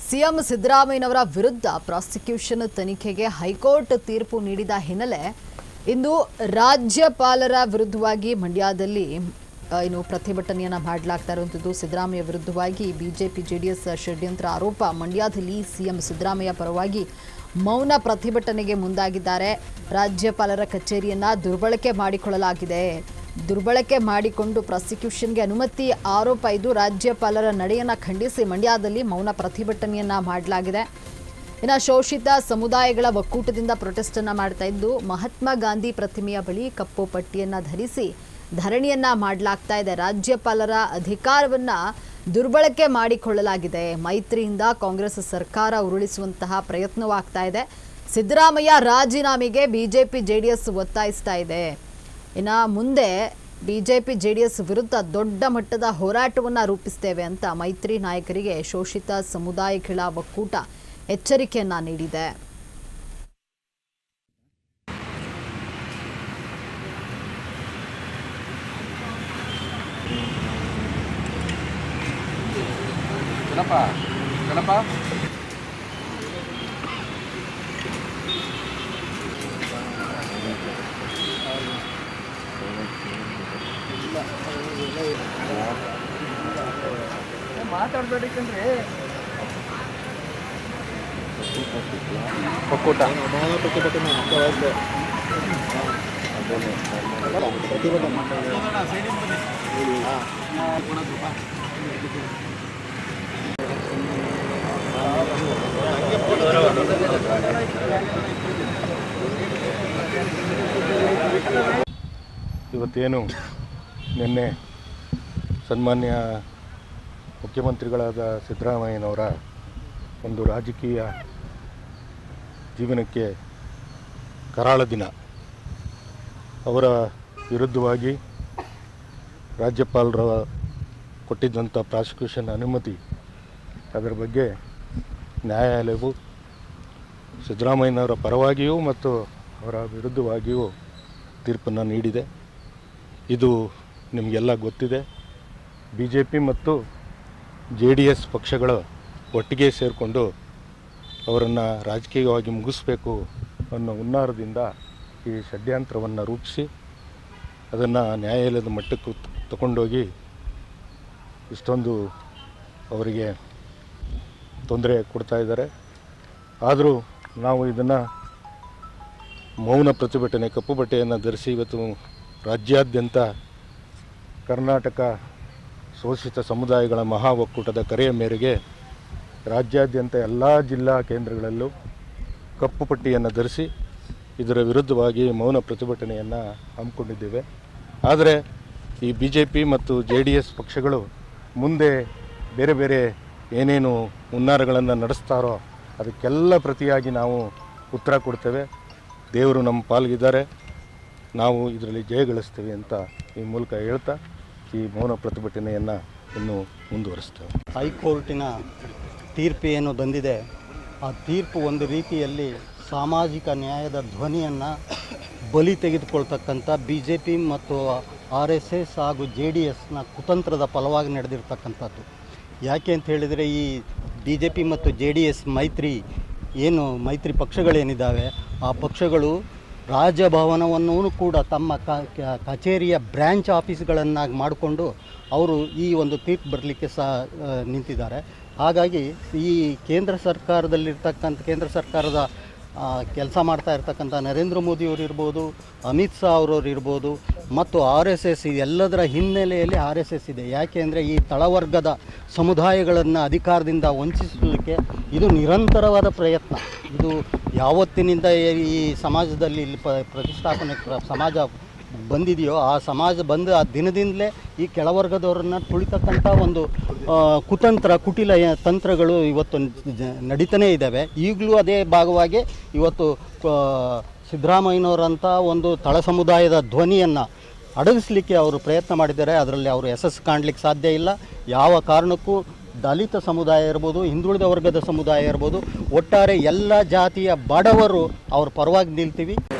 CM ಸಿದ್ದರಾಮಯ್ಯನವರ ವಿರುದ್ಧ prosecution ತನಿಖೆಗೆ ಹೈಕೋರ್ಟ್ ತೀರ್ಪು ನೀಡಿದ ಹಿನ್ನೆಲೆ ಇಂದು ರಾಜ್ಯಪಾಲರ ವಿರುದ್ಧವಾಗಿ ಮಂಡ್ಯದಲ್ಲಿ ಆ, ಏನು ಪ್ರತಿಭಟನೆಯನ್ನ ಮಾಡಲಾಗ್ತಾ ಇರುವಂಥದ್ದು ಸಿದ್ದರಾಮಯ್ಯ ವಿರುದ್ಧವಾಗಿ ಬಿಜೆಪಿ ಜೆಡಿಎಸ್ ಷಡ್ಯಂತ್ರ ಆರೋಪ ಮಂಡ್ಯದಲ್ಲಿ ಸಿಎಂ ಸಿದ್ದರಾಮಯ್ಯ ಪರವಾಗಿ ಮೌನ ಪ್ರತಿಭಟನೆಗೆ ಮುಂದಾಗಿದ್ದಾರೆ ರಾಜ್ಯಪಾಲರ ಕಚೇರಿಯನ್ನ ದುರ್ಬಳಕೆ ಮಾಡಿಕೊಳ್ಳಲಾಗಿದೆ ದುರ್ಬಳಕೆ ಮಾಡಿಕೊಂಡು ಪ್ರಾಸಿಕ್ಯೂಷನ್ಗೆ ಅನುಮತಿ ಆರೋಪ ಇದು ರಾಜ್ಯಪಾಲರ ನಡೆಯನ್ನ ಖಂಡಿಸಿ ಮಂಡ್ಯದಲ್ಲಿ ಮೌನ ಪ್ರತಿಭಟನೆಯನ್ನ ಮಾಡಲಾಗಿದೆ ಇನ್ನು ಶೋಷಿತ ಸಮುದಾಯಗಳ ಒಕ್ಕೂಟದಿಂದ ಪ್ರೊಟೆಸ್ಟ್ ಅನ್ನ ಮಾಡ್ತಾ ಇದ್ದು ಮಹಾತ್ಮ ಗಾಂಧಿ ಪ್ರತಿಮೆಯ ಬಳಿ ಕಪ್ಪು ಪಟ್ಟಿಯನ್ನ ಧರಿಸಿ ಧರಣಿಯನ್ನ ಮಾಡಲಾಗ್ತಾ ಇದೆ ರಾಜ್ಯಪಾಲರ ಅಧಿಕಾರವನ್ನ ದುರ್ಬಳಕೆ ಮಾಡಿಕೊಳ್ಳಲಾಗಿದೆ ಮೈತ್ರಿಯಿಂದ ಕಾಂಗ್ರೆಸ್ ಸರ್ಕಾರ ಉರುಳಿಸುವಂತಹ ಪ್ರಯತ್ನವಾಗ್ತಾ ಇದೆ ಸಿದ್ದರಾಮಯ್ಯ ರಾಜೀನಾಮೆಗೆ ಬಿಜೆಪಿ ಜೆಡಿಎಸ್ ಒತ್ತಾಯಿಸ್ತಾ ಇದೆ ಇನ್ನ ಮುಂದೆ ಬಿಜೆಪಿ ಜೆಡಿಎಸ್ ವಿರುದ್ಧ ದೊಡ್ಡ ಮಟ್ಟದ ಹೋರಾಟವನ್ನ ರೂಪಿಸ್ತೇವೆ ಅಂತ ಮೈತ್ರಿ ನಾಯಕರಿಗೆ ಶೋಷಿತ ಸಮುದಾಯಗಳ ಒಕ್ಕೂಟ ಎಚ್ಚರಿಕೆಯನ್ನ ನೀಡಿದೆ ಗಣಪ ಗಣಪ ಮಾತಾಡ್ಬೇಡಿ ಕಣ್ರಿ ಒಕ್ಕೂಟ ಇವತ್ತೇನು ನಿನ್ನೆ ಸನ್ಮಾನ್ಯ ಮುಖ್ಯಮಂತ್ರಿಗಳಾದ ಸಿದ್ದರಾಮಯ್ಯನವರ ಒಂದು ರಾಜಕೀಯ ಜೀವನಕ್ಕೆ ಕರಾಳ ದಿನ ಅವರ ವಿರುದ್ಧವಾಗಿ ರಾಜ್ಯಪಾಲರ ಕೊಟ್ಟಿದ್ದಂಥ ಪ್ರಾಸಿಕ್ಯೂಷನ್ ಅನುಮತಿ ಅದರ ಬಗ್ಗೆ ನ್ಯಾಯಾಲಯವು ಸಿದ್ದರಾಮಯ್ಯನವರ ಪರವಾಗಿಯೂ ಮತ್ತು ಅವರ ವಿರುದ್ಧವಾಗಿಯೂ ತೀರ್ಪನ್ನು ನೀಡಿದೆ ಇದು ನಿಮಗೆಲ್ಲ ಗೊತ್ತಿದೆ ಬಿ ಜೆ ಪಿ ಮತ್ತು ಜೆ ಡಿ ಎಸ್ ಪಕ್ಷಗಳು ಒಟ್ಟಿಗೆ ಸೇರಿಕೊಂಡು ಅವರನ್ನು ರಾಜಕೀಯವಾಗಿ ಮುಗಿಸ್ಬೇಕು ಅನ್ನೋ ಹುನ್ನಾರದಿಂದ ಈ ಷಡ್ಯಂತ್ರವನ್ನು ರೂಪಿಸಿ ಅದನ್ನು ನ್ಯಾಯಾಲಯದ ಮಟ್ಟಕ್ಕೆ ತಗೊಂಡೋಗಿ ಇಷ್ಟೊಂದು ಅವರಿಗೆ ತೊಂದರೆ ಕೊಡ್ತಾ ಇದ್ದಾರೆ ಆದರೂ ನಾವು ಇದನ್ನು ಮೌನ ಪ್ರತಿಭಟನೆ ಕಪ್ಪು ಬಟ್ಟೆಯನ್ನು ಧರಿಸಿ ಇವತ್ತು ರಾಜ್ಯಾದ್ಯಂತ ಕರ್ನಾಟಕ ಶೋಷಿತ ಸಮುದಾಯಗಳ ಮಹಾ ಒಕ್ಕೂಟದ ಕರೆಯ ಮೇರೆಗೆ ರಾಜ್ಯಾದ್ಯಂತ ಎಲ್ಲ ಜಿಲ್ಲಾ ಕೇಂದ್ರಗಳಲ್ಲೂ ಕಪ್ಪು ಪಟ್ಟಿಯನ್ನು ಧರಿಸಿ ಇದರ ವಿರುದ್ಧವಾಗಿ ಮೌನ ಪ್ರತಿಭಟನೆಯನ್ನು ಹಮ್ಮಿಕೊಂಡಿದ್ದೇವೆ ಆದರೆ ಈ ಬಿ ಜೆ ಪಿ ಮತ್ತು ಜೆ ಡಿ ಎಸ್ ಪಕ್ಷಗಳು ಮುಂದೆ ಬೇರೆ ಬೇರೆ ಏನೇನು ಹುನ್ನಾರಗಳನ್ನು ನಡೆಸ್ತಾರೋ ಅದಕ್ಕೆಲ್ಲ ಪ್ರತಿಯಾಗಿ ನಾವು ಉತ್ತರ ಕೊಡ್ತೇವೆ ದೇವರು ನಮ್ಮ ಪಾಲ್ಗಿದ್ದಾರೆ ನಾವು ಇದರಲ್ಲಿ ಜಯಗಳಿಸ್ತೇವೆ ಅಂತ ಈ ಮೂಲಕ ಹೇಳ್ತಾ ಈ ಮೌನ ಪ್ರತಿಭಟನೆಯನ್ನು ಇನ್ನೂ ಮುಂದುವರಿಸ್ತೇವೆ ಹೈಕೋರ್ಟಿನ ತೀರ್ಪು ಏನು ಬಂದಿದೆ ಆ ತೀರ್ಪು ಒಂದು ರೀತಿಯಲ್ಲಿ ಸಾಮಾಜಿಕ ನ್ಯಾಯದ ಧ್ವನಿಯನ್ನು ಬಲಿ ತೆಗೆದುಕೊಳ್ತಕ್ಕಂಥ ಬಿ ಜೆ ಪಿ ಮತ್ತು ಆರ್ ಎಸ್ ಎಸ್ ಹಾಗೂ ಜೆ ಡಿ ಎಸ್ನ ಕುತಂತ್ರದ ಫಲವಾಗಿ ನಡೆದಿರ್ತಕ್ಕಂಥದ್ದು ಯಾಕೆ ಅಂತ ಹೇಳಿದರೆ ಈ ಬಿ ಜೆ ಪಿ ಮತ್ತು ಜೆ ಡಿ ಎಸ್ ಮೈತ್ರಿ ಏನು ಮೈತ್ರಿ ಪಕ್ಷಗಳೇನಿದ್ದಾವೆ ಆ ಪಕ್ಷಗಳು ರಾಜಭವನವನ್ನು ಕೂಡ ತಮ್ಮ ಕ ಕ- ಕಚೇರಿಯ ಬ್ರ್ಯಾಂಚ್ ಆಫೀಸ್ಗಳನ್ನಾಗಿ ಮಾಡಿಕೊಂಡು ಅವರು ಈ ಒಂದು ತೀರ್ಪು ಬರಲಿಕ್ಕೆ ಸಹ ಆ, ನಿಂತಿದ್ದಾರೆ ಹಾಗಾಗಿ ಈ ಕೇಂದ್ರ ಸರ್ಕಾರದಲ್ಲಿರ್ತಕ್ಕಂಥ ಕೇಂದ್ರ ಸರ್ಕಾರದ ಕೆಲಸ ಮಾಡ್ತಾ ಇರ್ತಕ್ಕಂಥ ನರೇಂದ್ರ ಮೋದಿಯವರು ಇರ್ಬೋದು ಅಮಿತ್ ಶಾ ಅವರವ್ರು ಇರ್ಬೋದು ಮತ್ತು ಆರ್ ಎಸ್ ಎಸ್ ಎಲ್ಲದರ ಹಿನ್ನೆಲೆಯಲ್ಲಿ ಆರ್ ಎಸ್ ಎಸ್ ಇದೆ ಯಾಕೆ ಅಂದರೆ ಈ ತಳವರ್ಗದ ಸಮುದಾಯಗಳನ್ನು ಅಧಿಕಾರದಿಂದ ವಂಚಿಸಲಿಕ್ಕೆ ಇದು ನಿರಂತರವಾದ ಪ್ರಯತ್ನ ಇದು ಯಾವತ್ತಿನಿಂದ ಈ ಸಮಾಜದಲ್ಲಿ ಇಲ್ಲಿ ಪ ಪ್ರತಿಷ್ಠಾಪನೆ ಪ್ರ- ಸಮಾಜ ಬಂದಿದೆಯೋ ಆ ಸಮಾಜ ಬಂದ ಆ ದಿನದಿಂದಲೇ ಈ ಕೆಳವರ್ಗದವರನ್ನು ತುಳಿತಕ್ಕಂಥ ಒಂದು ಆ, ಕುತಂತ್ರ ಕುಟಿಲ ಯ- ತಂತ್ರಗಳು ಇವತ್ತು ಜ- ನಡೀತಾನೇ ಇದ್ದಾವೆ ಈಗಲೂ ಅದೇ ಭಾಗವಾಗಿ ಇವತ್ತು ಆ, ಸಿದ್ದರಾಮಯ್ಯನವರಂಥ ಒಂದು ತಳ ಸಮುದಾಯದ ಧ್ವನಿಯನ್ನು ಅಡಗಿಸ್ಲಿಕ್ಕೆ ಅವರು ಪ್ರಯತ್ನ ಮಾಡಿದ್ದಾರೆ ಅದರಲ್ಲಿ ಅವರು ಯಶಸ್ಸು ಕಾಣಲಿಕ್ಕೆ ಸಾಧ್ಯ ಇಲ್ಲ ಯಾವ ಕಾರಣಕ್ಕೂ ದಲಿತ ಸಮುದಾಯ ಇರ್ಬೋದು ಹಿಂದುಳಿದ ವರ್ಗದ ಸಮುದಾಯ ಇರ್ಬೋದು ಒಟ್ಟಾರೆ ಎಲ್ಲ ಜಾತಿಯ ಬಡವರು ಅವ್ರ ಪರವಾಗಿ ನಿಲ್ತೀವಿ